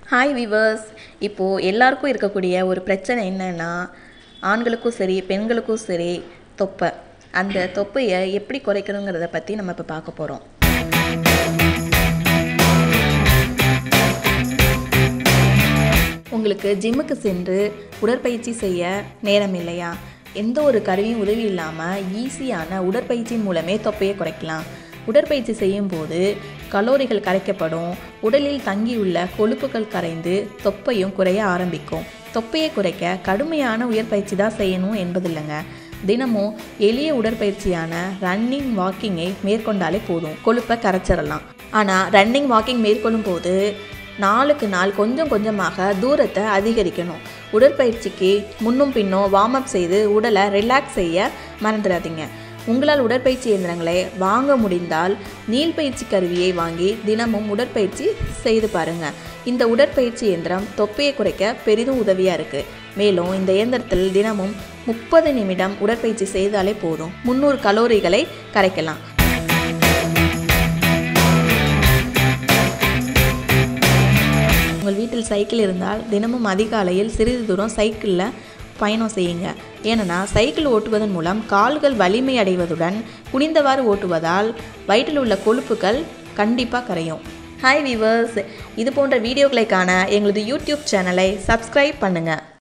hi viewers இப்போது எல்லாருக்கும் இருக்கக்கூடிய ஒரு பிரச்சனை என்னன்னா ஆண்களுக்கும் சரி பெண்களுக்கும் சரி தொப்பை அந்த தொப்பையை எப்படி குறைக்கணுங்கிறத பற்றி நம்ம இப்போ பார்க்க போகிறோம் உங்களுக்கு ஜிம்முக்கு சென்று உடற்பயிற்சி செய்ய நேரம் இல்லையா எந்த ஒரு கருவியும் உதவி இல்லாமல் ஈஸியான உடற்பயிற்சியின் மூலமே தொப்பையை குறைக்கலாம் உடற்பயிற்சி செய்யும்போது கலோரிகள் கரைக்கப்படும் உடலில் தங்கியுள்ள கொழுப்புகள் கரைந்து தொப்பையும் குறைய ஆரம்பிக்கும் தொப்பையை குறைக்க கடுமையான உடற்பயிற்சி தான் செய்யணும் என்பதில்லைங்க தினமும் எளிய உடற்பயிற்சியான ரன்னிங் வாக்கிங்கை மேற்கொண்டாலே போதும் கொழுப்பை கரைச்சிடலாம் ஆனால் ரன்னிங் வாக்கிங் மேற்கொள்ளும் போது நாளுக்கு நாள் கொஞ்சம் கொஞ்சமாக தூரத்தை அதிகரிக்கணும் உடற்பயிற்சிக்கு முன்னும் பின்னும் வார்ம் அப் செய்து உடலை ரிலாக்ஸ் செய்ய மறந்துடாதீங்க உங்களால் உடற்பயிற்சி இயந்திரங்களை வாங்க முடிந்தால் நீள்பயிற்சி கருவியை வாங்கி தினமும் உடற்பயிற்சி செய்து பாருங்கள் இந்த உடற்பயிற்சி இயந்திரம் தொப்பையை குறைக்க பெரிதும் உதவியாக இருக்குது மேலும் இந்த இயந்திரத்தில் தினமும் முப்பது நிமிடம் உடற்பயிற்சி செய்தாலே போதும் முந்நூறு கலோரிகளை கரைக்கலாம் உங்கள் வீட்டில் சைக்கிள் இருந்தால் தினமும் அதிகாலையில் சிறிது தூரம் சைக்கிளில் பயணம் செய்யுங்க ஏன்னா சைக்கிள் ஓட்டுவதன் மூலம் கால்கள் வலிமை அடைவதுடன் குனிந்தவாறு ஓட்டுவதால் வயிற்றில் உள்ள கொழுப்புகள் கண்டிப்பாக கரையும் ஹாய் வீவர்ஸ் இது போன்ற வீடியோக்களை காண எங்களது யூடியூப் சேனலை சப்ஸ்கிரைப் பண்ணுங்கள்